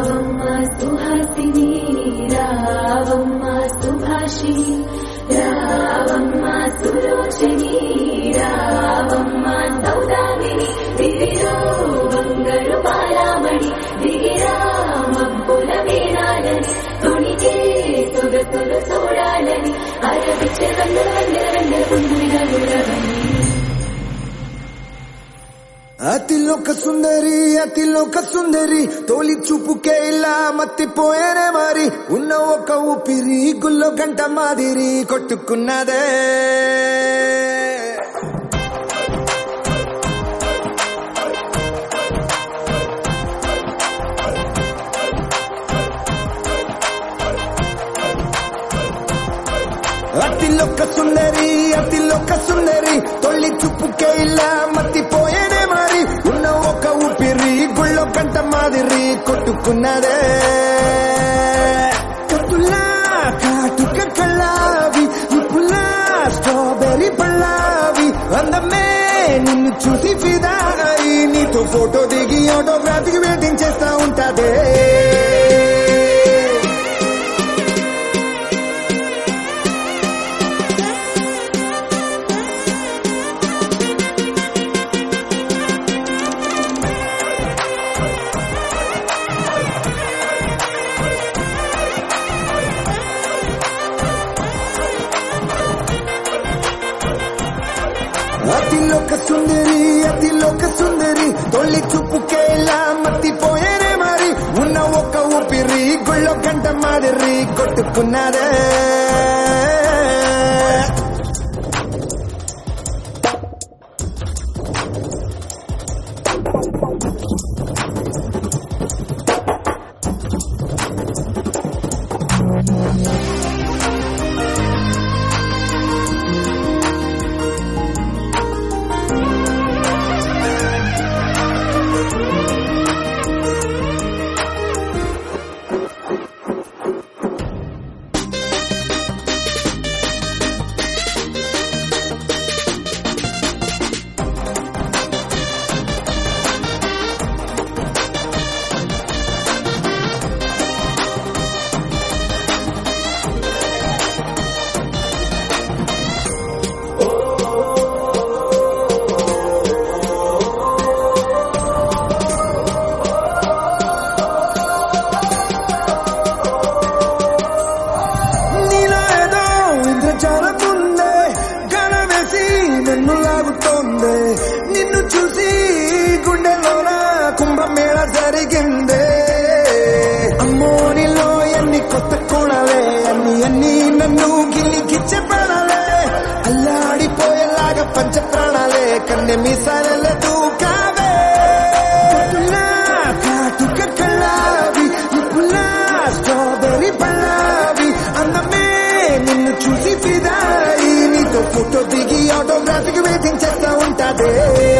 రావమ్మ సుహాసిని రావమ్మ సుభాషిణి రావమ్మ సులోచని రావమ్మ సౌదామిని దివిలో బంగారు బాలామణి దిగిరా మబ్బుల మేనాలని తొణికే సొగసులు చూడాలని అరవిచ్చే వందల వందల వందల పుంగుడిగా గురవని అతిలోక సుందరి అతిలోక సుందరి తోలి చూపుకే ఇలా మత్తిపోయేనే మరి ఉన్న ఒక ఊపిరి గుల్లో గంట మాదిరి కొట్టుకున్నదే అతిలోక సుందరి అతిలోక సుందరి తొలి చూపుకే ఇలా మత్తిపోయేనే మరి ఉన్న ఒక ఊపిరి గుళ్ళో గంట మాదిరి కొట్టుకున్నదే కత్తులా కాటుక కళ్ళావి ఇప్పులా స్ట్రాబెర్రీ పళ్ళావి అందమే నిన్ను చూసి ఫిదా అయి నీతో ఫోటో దిగి ఆటోగ్రాఫీకి వెయిటింగ్ చేస్తా ఉంటాదే అతిలోక సుందరి అతిలోక సుందరి తొలి చూపుకేలా మత్తిపోయేనే మరి ఉన్న ఒక ఊపిరి గుళ్ళో గంట మాదిరి కొట్టుకున్నదే నీలో ఏదో ఇంద్రజాలం ఉందే గణవేసి నన్ను లాగుతోంది నిన్ను చూసి గుండెలోన కుంభమేళ జరిగిందే అమ్మో నీలో ఎన్ని కొత్త కోణాలే అన్ని అన్ని నన్ను గిల్లికిచ్చే ప్రాణాలే అల్లాడిపోయేలాగా పంచ ప్రాణాలే కన్నె మీసాల దూకావే పొట్టులా కాటుక కళ్ళావి ఇప్పులా స్ట్రాబెర్రీ పళ్ళావి అందమే నిన్ను చూసి ఫిదాయి నీతో ఫోటో దిగి ఆటోగ్రాఫీకి వెయిటింగ్ చేస్తా ఉంటాదే